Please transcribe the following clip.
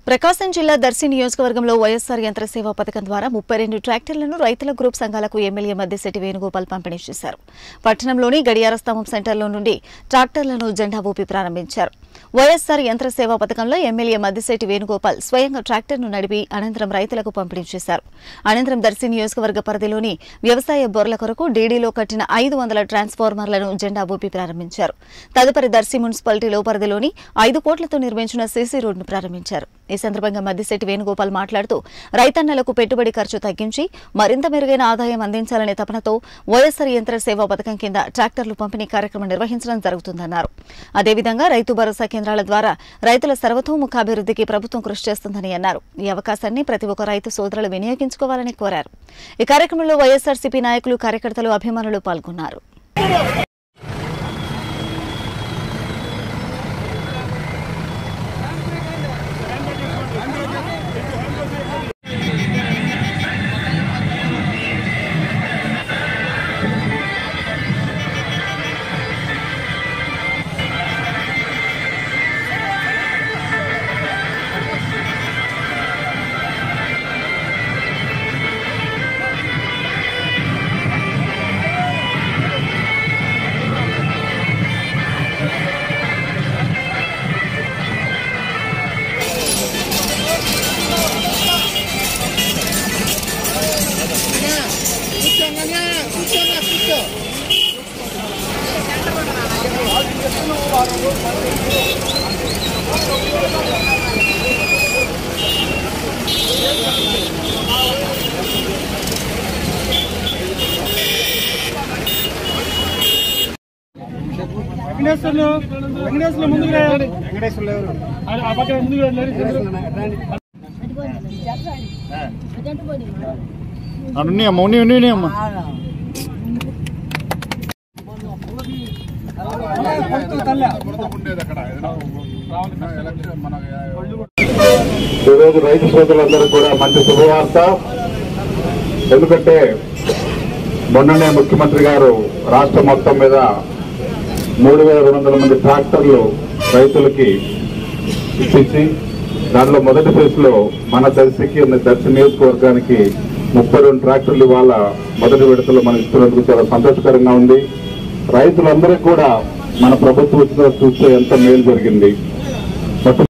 ప్రకాశం జిల్లా దర్శి నియోజకవర్గంలో వైఎస్సార్ యంత్ర సేవా పథకం ద్వారా ముప్పై రెండు ట్రాక్టర్లను రైతుల గ్రూప్ సంఘాలకు ఎమ్మెల్యే మద్దిశెట్టి వేణుగోపాల్ పంపిణీ చేశారు పట్టణంలోని గడియార స్తంభం సెంటర్లో నుండి ట్రాక్టర్లను జెండా ఊపి ప్రారంభించారు వైఎస్సార్ యంత్ర సేవా పథకంలో ఎమ్మెల్యే మద్దిశెట్టి వేణుగోపాల్ స్వయంగా ట్రాక్టర్ను నడిపి అనంతరం రైతులకు పంపిణీ చేశారు అనంతరం దర్శి నియోజకవర్గ పరిధిలోని వ్యవసాయ బోర్ల కొరకు డీడీలో కట్టిన ఐదు వందల ట్రాన్స్ఫార్మర్లను జెండా ఊపి ప్రారంభించారు తదుపరి దర్శి మున్సిపాలిటీలో పరిధిలోని ఐదు కోట్లతో నిర్మించిన సీసీ రోడ్డును ప్రారంభించారు ఈ సందర్భంగా మద్దిశెట్టి వేణుగోపాల్ మాట్లాడుతూ రైతన్నలకు పెట్టుబడి ఖర్చు తగ్గించి మరింత మెరుగైన ఆదాయం అందించాలనే తపనతో వైఎస్సార్ యంత్ర సేవా పథకం కింద ట్రాక్టర్లు పంపిణీ కార్యక్రమం నిర్వహించడం జరుగుతుందన్నారు అదేవిధంగా రైతు భరోసా కేంద్రాల ద్వారా రైతుల సర్వతోముఖాభివృద్ధికి ప్రభుత్వం కృషి చేస్తుందని అన్నారు ఈ అవకాశాన్ని ప్రతి ఒక్క రైతు సోదరులు వినియోగించుకోవాలని కోరారు ఈ కార్యక్రమంలో వైఎస్సార్సీపీ నాయకులు కార్యకర్తలు అభిమానులు పాల్గొన్నారు వెంకటేశ్వర్లు వెంకటేశ్వర్లు ముందుకు రా వెంకటేశ్వర్లు ఎవరు ఆ పక్కన ముందుకు రండి అన్నీ అమ్మ ఉన్ని ఉన్ని అమ్మ ఈరోజు రైతు సోదరులందరూ కూడా మంచి శుభవార్త ఎందుకంటే మొన్ననే ముఖ్యమంత్రి గారు రాష్ట్రం మొత్తం మీద మూడు వేల రెండు వందల మంది ట్రాక్టర్లు రైతులకి ఇప్పించి దానిలో మొదటి ఫేజ్ లో మన దర్శికి ఉన్న దర్శి నియోజకవర్గానికి ముప్పై రెండు ట్రాక్టర్లు ఇవాళ మొదటి విడతలో మనం ఇస్తున్నందుకు చాలా సంతోషకరంగా ఉంది రైతులందరికీ కూడా మన ప్రభుత్వం వచ్చిన చూస్తే ఎంత మేలు జరిగింది మొత్తం